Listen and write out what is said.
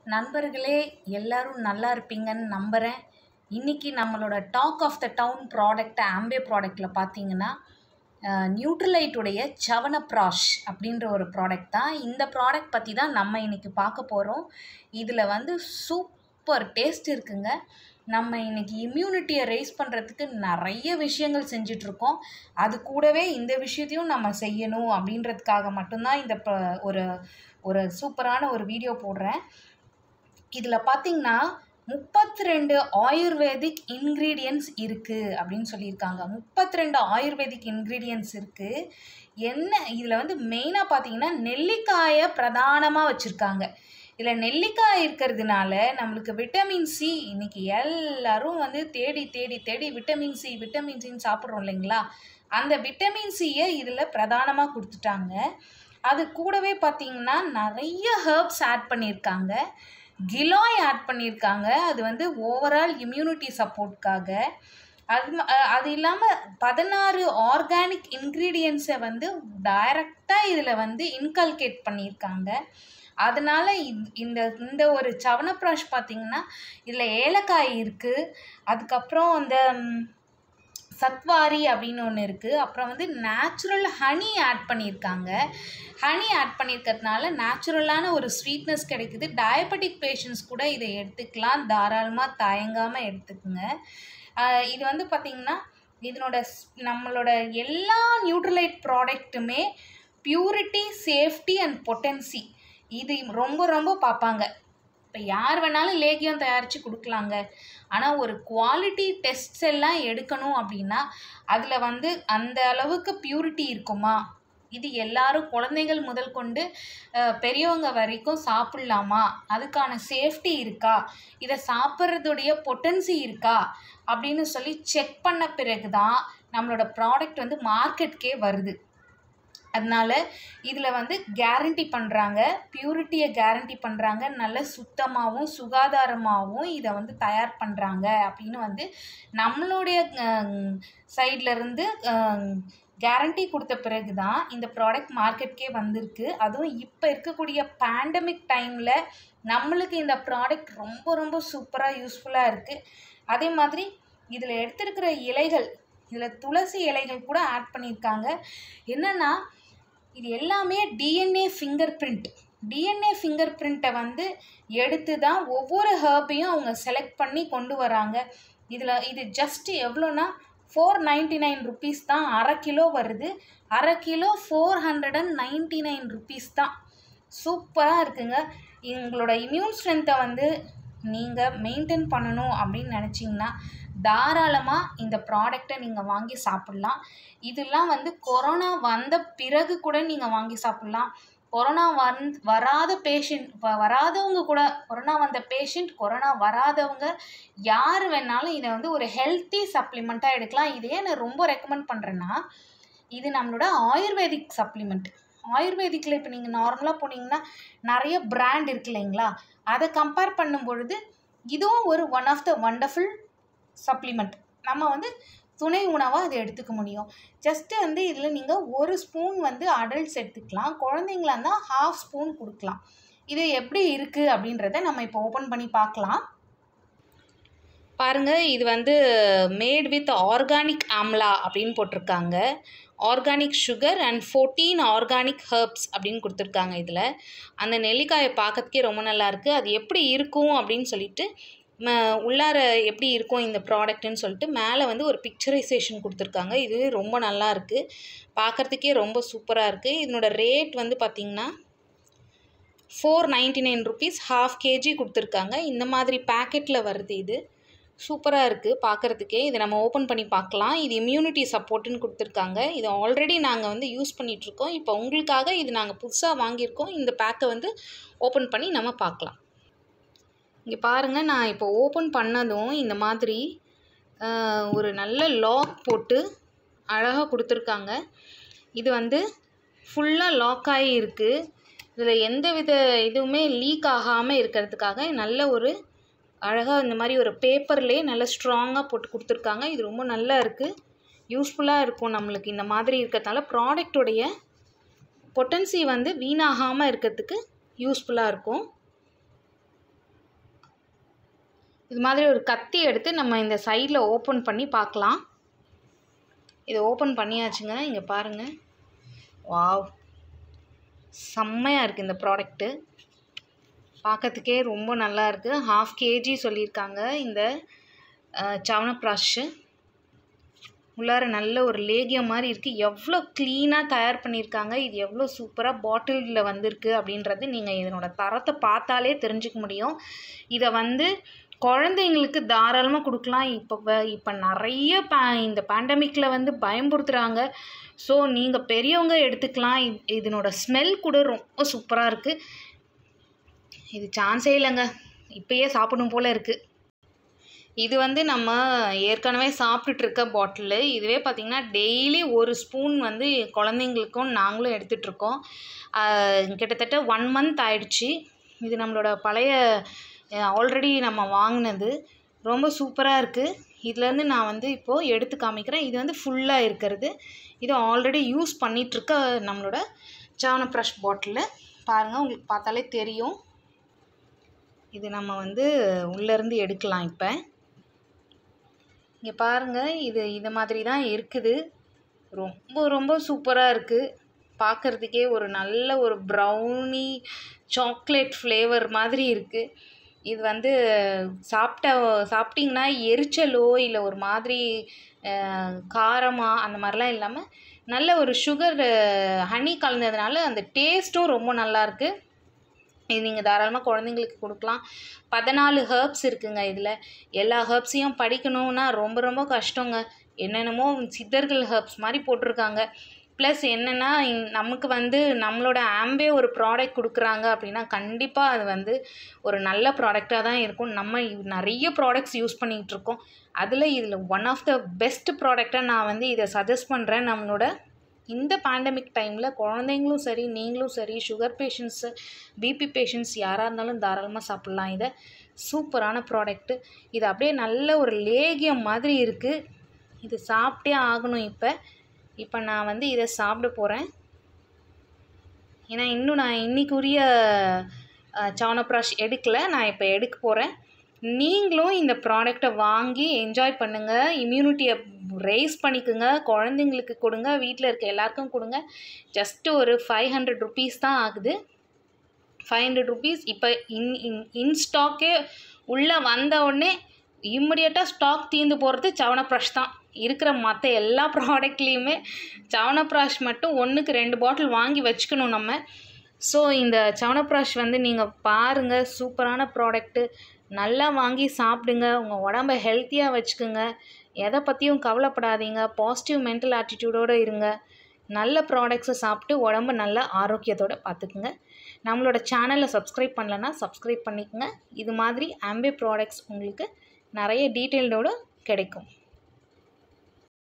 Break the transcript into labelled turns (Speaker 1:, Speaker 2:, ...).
Speaker 1: நண்பர்களே எல்லாரும் நல்லா இருப்பீங்கன்னு நம்புகிறேன் இன்றைக்கி நம்மளோட talk of the town product Amway ப்ராடக்ட்டில் பார்த்தீங்கன்னா நியூட்ரலைட்டுடைய சவனப்ராஷ் அப்படின்ற ஒரு ப்ராடக்ட் தான் இந்த ப்ராடக்ட் பற்றி தான் நம்ம இன்றைக்கி பார்க்க போகிறோம் இதில் வந்து சூப்பர் டேஸ்ட் இருக்குங்க நம்ம இன்றைக்கி இம்யூனிட்டியை ரைஸ் பண்ணுறதுக்கு நிறைய விஷயங்கள் செஞ்சிட்ருக்கோம் அது கூடவே இந்த விஷயத்தையும் நம்ம செய்யணும் அப்படின்றதுக்காக மட்டும்தான் இந்த ப- ஒரு ஒரு சூப்பரான ஒரு வீடியோ போடுறேன் இதில் பார்த்தீங்கன்னா முப்பத்தி ரெண்டு ஆயுர்வேதிக் இன்க்ரீடியன்ஸ் இருக்குது அப்படின்னு சொல்லியிருக்காங்க முப்பத்தி ரெண்டு ஆயுர்வேதிக் இன்க்ரீடியன்ஸ் இருக்குது என்ன இதில் வந்து மெயினாக பார்த்தீங்கன்னா நெல்லிக்காயை பிரதானமாக வச்சுருக்காங்க இதில் நெல்லிக்காய் இருக்கிறதுனால நம்மளுக்கு விட்டமின் சி இன்னைக்கு எல்லாரும் வந்து தேடி தேடி தேடி விட்டமின் சி விட்டமின் சின்னு சாப்பிட்றோம் இல்லைங்களா அந்த விட்டமின் சியை இதில் பிரதானமாக கொடுத்துட்டாங்க அது கூடவே பார்த்தீங்கன்னா நிறைய ஹெர்ப்ஸ் ஆட் பண்ணியிருக்காங்க கிலாய் ஆட் பண்ணியிருக்காங்க அது வந்து ஓவரால் இம்யூனிட்டி சப்போர்ட்காக அது ம- அஹ் அது இல்லாமல் பதினாறு ஆர்கானிக் இன்க்ரீடியன்ஸை வந்து டைரக்டாக இதில் வந்து இன்கல்கேட் பண்ணியிருக்காங்க அதனால இந்- இந்த இந்த ஒரு சவனப்ராஷ் பார்த்தீங்கன்னா இதில் ஏலக்காய் இருக்குது அதுக்கப்புறம் இந்த ம், சத்வாரி அப்படின்னு ஒன்று இருக்குது அப்புறம் வந்து நேச்சுரல் ஹனி ஆட் பண்ணியிருக்காங்க ஹனி ஆட் பண்ணியிருக்கிறதுனால நேச்சுரலான ஒரு ஸ்வீட்னஸ் கிடைக்குது டயபெட்டிக் பேஷண்ட்ஸ் கூட இதை எடுத்துக்கலாம் தாராளமாக தயங்காமல் எடுத்துக்குங்க ஆஹ் இது வந்து பார்த்திங்கன்னா இதனோட ஸ்- நம்மளோட எல்லா நியூட்ரலைட் ப்ராடக்ட்டுமே பியூரிட்டி சேஃப்டி அண்ட் பொட்டன்சி இது ரொம்ப ரொம்ப பார்ப்பாங்க இப்போ யார் வேணாலும் லேகியம் தயாரித்து கொடுக்கலாங்க ஆனால் ஒரு குவாலிட்டி டெஸ்ட்ஸ் எல்லாம் எடுக்கணும் அப்படின்னா அதில் வந்து அந்த அளவுக்கு பியூரிட்டி இருக்குமா இது எல்லாரும் குழந்தைகள் முதல் கொண்டு அஹ், பெரியவங்க வரைக்கும் சாப்பிட்லாமா அதுக்கான சேஃப்டி இருக்கா இதை சாப்பிட்றதுடைய பொட்டன்சி இருக்கா அப்படின்னு சொல்லி செக் பண்ண பிறகு தான் நம்மளோட ப்ராடக்ட் வந்து மார்க்கெட்கே வருது அதனால இதில் வந்து கேரண்டி பண்ணுறாங்க பியூரிட்டியை கேரண்டி பண்ணுறாங்க நல்ல சுத்தமாகவும் சுகாதாரமாகவும் இதை வந்து தயார் பண்ணுறாங்க அப்படின்னு வந்து நம்மளுடைய சைடில் இருந்து கேரண்டி கொடுத்த பிறகு தான் இந்த ப்ராடக்ட் மார்க்கெட்கே வந்திருக்கு அதுவும் இப்போ இருக்கக்கூடிய பேண்டமிக் டைமில் நம்மளுக்கு இந்த ப்ராடக்ட் ரொம்ப ரொம்ப சூப்பராக யூஸ்ஃபுல்லாக இருக்குது அதே மாதிரி இதில் எடுத்திருக்கிற இலைகள் இதில் துளசி இலைகள் கூட ஆட் பண்ணியிருக்காங்க என்னென்னா இது எல்லாமே டிஎன்ஏ ஃபிங்கர் பிரிண்ட் டிஎன்ஏ ஃபிங்கர் பிரிண்ட்டை வந்து எடுத்து தான் ஒவ்வொரு ஹேர்பையும் அவங்க செலக்ட் பண்ணி கொண்டு வராங்க இதில் இது ஜஸ்ட் எவ்வளோனா ஃபோர் நைன்ட்டி நைன் ருபீஸ் தான் அரை கிலோ வருது அரை kilo four hundred and ninety nine rupees தான் சூப்பராக இருக்குங்க உங்களோட இம்யூன் ஸ்ட்ரென்த்தை வந்து நீங்கள் மெயின்டைன் பண்ணணும் அப்படின்னு நினச்சிங்கன்னா தாராளமாக இந்த ப்ராடக்டை நீங்கள் வாங்கி சாப்பிட்லாம் இதெல்லாம் வந்து கொரோனா வந்த பிறகு கூட நீங்கள் வாங்கி சாப்பிட்லாம் கொரோனா வந் வராத பேஷண்ட் வராதவங்க கூட கொரோனா வந்த பேஷண்ட் கொரோனா வராதவங்க யார் வேணாலும் இதை வந்து ஒரு ஹெல்த்தி சப்ளிமெண்ட்டாக எடுக்கலாம் இதே நான் ரொம்ப ரெக்கமெண்ட் பண்ணுறேன்னா இது நம்மளோட ஆயுர்வேதிக் சப்ளிமெண்ட் ஆயுர்வேதிக்கில் இப்போ நீங்கள் நார்மலாக போனீங்கன்னா நிறைய பிராண்ட் இருக்கு இல்லைங்களா அதை கம்பேர் பண்ணும் பொழுது இதுவும் ஒரு one of the wonderful supplement நம்ம வந்து துணை உணவாக அதை எடுத்துக்க முடியும் ஜஸ்ட்டு வந்து இதில் நீங்கள் ஒரு ஸ்பூன் வந்து அடல்ட்ஸ் எடுத்துக்கலாம் குழந்தைங்களா இருந்தால் ஹாஃப் ஸ்பூன் கொடுக்கலாம் இது எப்படி இருக்குது அப்படின்றத நம்ம இப்போ ஓப்பன் பண்ணி பார்க்கலாம் பாருங்க இது வந்து மேட் வித் ஆர்கானிக் ஆம்லா அப்படின்னு போட்டிருக்காங்க organic sugar and fourteen organic herbs அப்படின்னு கொடுத்துருக்காங்க இதில் அந்த நெல்லிக்காயை பார்க்கறதுக்கே ரொம்ப நல்லா இருக்குது அது எப்படி இருக்கும் அப்படின்னு சொல்லிட்டு ம உள்ளார எப்படி இருக்கும் இந்த ப்ராடக்ட்னு சொல்லிட்டு மேலே வந்து ஒரு பிக்சரைசேஷன் கொடுத்துருக்காங்க இது ரொம்ப நல்லா இருக்குது பார்க்கறதுக்கே ரொம்ப சூப்பராக இருக்குது இதனோட ரேட் வந்து பார்த்திங்கன்னா four ninety nine rupees half KG கொடுத்துருக்காங்க இந்த மாதிரி பேக்கெட்டில் வருது இது சூப்பராக இருக்குது பார்க்குறதுக்கே இதை நம்ம ஓப்பன் பண்ணி பார்க்கலாம் இது இம்யூனிட்டி சப்போர்ட்டுன்னு கொடுத்துருக்காங்க இது ஆல்ரெடி நாங்கள் வந்து யூஸ் பண்ணிகிட்ருக்கோம் இப்போ உங்களுக்காக இது நாங்கள் புதுசாக வாங்கியிருக்கோம் இந்த பேக்கை வந்து ஓப்பன் பண்ணி நம்ம பார்க்கலாம் இங்கே பாருங்கள் நான் இப்போ ஓப்பன் பண்ணதும் இந்த மாதிரி ஆஹ், ஒரு நல்ல லாக் போட்டு அழகாக கொடுத்துருக்காங்க இது வந்து ஃபுல்லாக லாக் ஆகி இருக்குது இதில் எந்த வித இதுவுமே லீக் ஆகாமல் இருக்கிறதுக்காக நல்ல ஒரு அழகாக இந்த மாதிரி ஒரு பேப்பர்லேயே நல்ல ஸ்ட்ராங்காக போட்டு கொடுத்துருக்காங்க இது ரொம்ப நல்லா இருக்குது யூஸ்ஃபுல்லாக இருக்கும் நம்மளுக்கு இந்த மாதிரி இருக்கிறதுனால ப்ராடக்டோடைய பொட்டன்சி வந்து வீணாகாமல் இருக்கிறதுக்கு யூஸ்ஃபுல்லாக இருக்கும் இது மாதிரி ஒரு கத்தி எடுத்து நம்ம இந்த சைடில் ஓப்பன் பண்ணி பார்க்கலாம் இதை ஓப்பன் பண்ணியாச்சுங்க இங்கே பாருங்கள் வாவ் செம்மையாக இருக்குது இந்த ப்ராடக்ட்டு பார்க்கறதுக்கே ரொம்ப நல்லா இருக்குது ஹாஃப் கேஜி சொல்லியிருக்காங்க இந்த சவனப்ராஷு உள்ளார நல்ல ஒரு லேகியம் மாதிரி இருக்குது எவ்வளோ க்ளீனாக தயார் பண்ணியிருக்காங்க இது எவ்வளோ சூப்பராக பாட்டிலில் வந்திருக்கு அப்படின்றது நீங்கள் இதனோட தரத்தை பார்த்தாலே தெரிஞ்சுக்க முடியும் இதை வந்து குழந்தைங்களுக்கு தாராளமாக கொடுக்கலாம் இப்போ வ- இப்போ நிறைய பே இந்த பேண்டமிக்கில் வந்து பயம்படுத்துகிறாங்க ஸோ நீங்கள் பெரியவங்க எடுத்துக்கலாம் இது- இதனோட ஸ்மெல் கூட ரொம்ப சூப்பராக இருக்குது இது சான்ஸே இல்லைங்க இப்பயே சாப்பிடணும் போல் இருக்குது இது வந்து நம்ம ஏற்கனவே சாப்பிட்டுட்டு இருக்க பாட்டிலு இதுவே பார்த்திங்கன்னா டெய்லி ஒரு ஸ்பூன் வந்து குழந்தைங்களுக்கும் நாங்களும் எடுத்துகிட்ருக்கோம் கிட்டத்தட்ட ஒன் மந்த் ஆயிடுச்சு இது நம்மளோட பழைய ஆல்ரெடி நம்ம வாங்கினது ரொம்ப சூப்பராக இருக்குது இதுலேருந்து நான் வந்து இப்போது எடுத்து காமிக்கிறேன் இது வந்து ஃபுல்லாக இருக்கிறது இது ஆல்ரெடி யூஸ் பண்ணிகிட்ருக்க நம்மளோட சாவனப்ரஷ் பாட்டிலு பாருங்கள் உங்களுக்கு பார்த்தாலே தெரியும் இது நம்ம வந்து உள்ளேருந்து எடுக்கலாம் இப்போ இங்கே பாருங்கள் இது இது மாதிரி தான் இருக்குது ரொம்ப ரொம்ப சூப்பராக இருக்குது பார்க்குறதுக்கே ஒரு நல்ல ஒரு ப்ரௌனி சாக்லேட் ஃப்ளேவர் மாதிரி இருக்குது இது வந்து சாப்பிட்ட சாப்பிட்டிங்கன்னா எரிச்சலோ இல்லை ஒரு மாதிரி காரமாக அந்த மாதிரிலாம் இல்லாமல் நல்ல ஒரு சுகர் ஹனி கலந்ததுனால அந்த டேஸ்ட்டும் ரொம்ப நல்லாயிருக்கு இது நீங்கள் தாராளமாக குழந்தைங்களுக்கு கொடுக்கலாம் பதினாலு ஹேர்ப்ஸ் இருக்குங்க இதில் எல்லா ஹேர்ப்ஸையும் படிக்கணும்னா ரொம்ப ரொம்ப கஷ்டங்க என்னென்னமோ சித்தர்கள் ஹேர்ப்ஸ் மாதிரி போட்டிருக்காங்க ப்ளஸ் என்னென்னா நமக்கு வந்து நம்மளோட ஆம்பே ஒரு ப்ராடக்ட் கொடுக்குறாங்க அப்படின்னா கண்டிப்பாக அது வந்து ஒரு நல்ல ப்ராடக்டாக தான் இருக்கும் நம்ம இ- நிறைய ப்ராடக்ட்ஸ் யூஸ் பண்ணிகிட்டு இருக்கோம் அதில் இதில் ஒன் ஆஃப் த பெஸ்ட் ப்ராடக்டாக நான் வந்து இதை சஜஸ்ட் பண்ணுறேன் நம்மளோட இந்த பேண்டமிக் டைமில் குழந்தைங்களும் சரி நீங்களும் சரி சுகர் பேஷண்ட்ஸு பிபி பேஷண்ட்ஸ் யாராக இருந்தாலும் தாராளமாக சாப்பிட்லாம் இதை சூப்பரான ப்ராடக்ட்டு இது அப்படியே நல்ல ஒரு லேகியம் மாதிரி இருக்குது இது சாப்பிட்டே ஆகணும் இப்போ இப்போ நான் வந்து இதை சாப்பிட போகிறேன் ஏன்னா இன்னும் நான் இன்னைக்குரிய சவனப்ராஷ் எடுக்கலை நான் இப்போ எடுக்க போகிறேன் நீங்களும் இந்த ப்ராடக்டை வாங்கி என்ஜாய் பண்ணுங்கள் இம்யூனிட்டியை ரைஸ் பண்ணிக்கோங்க குழந்தைங்களுக்கு கொடுங்க வீட்டில் இருக்க எல்லாருக்கும் கொடுங்க ஜஸ்ட்டு ஒரு ஃபைவ் ஹண்ட்ரட் ருபீஸ் தான் ஆகுது ஃபைவ் ஹண்ட்ரட் ருபீஸ் இப்போ இன் இன் இன் ஸ்டாக்கே உள்ளே வந்த உடனே இம்மிடியட்டாக ஸ்டாக் தீர்ந்து போகிறது சவனப்ராஷ் தான் இருக்கிற மற்ற எல்லா ப்ராடக்ட்லேயுமே சவனப்ராஷ் மட்டும் ஒன்றுக்கு ரெண்டு பாட்டில் வாங்கி வச்சுக்கணும் நம்ம ஸோ இந்த சவனப்ராஷ் வந்து நீங்கள் பாருங்கள் சூப்பரான ப்ராடக்ட்டு நல்லா வாங்கி சாப்பிடுங்க உங்கள் உடம்ப ஹெல்த்தியாக வச்சுக்கோங்க எதை பற்றியும் கவலைப்படாதீங்க பாசிட்டிவ் மென்டல் ஆட்டிடியூடோடு இருங்க நல்ல ப்ராடக்ட்ஸை சாப்பிட்டு உடம்ப நல்ல ஆரோக்கியத்தோடு பார்த்துக்குங்க நம்மளோட சேனலை சப்ஸ்கிரைப் பண்ணலன்னா சப்ஸ்கிரைப் பண்ணிக்கோங்க இது மாதிரி ஆம்பே ப்ராடக்ட்ஸ் உங்களுக்கு நிறைய டீட்டெயில்டோடு கிடைக்கும்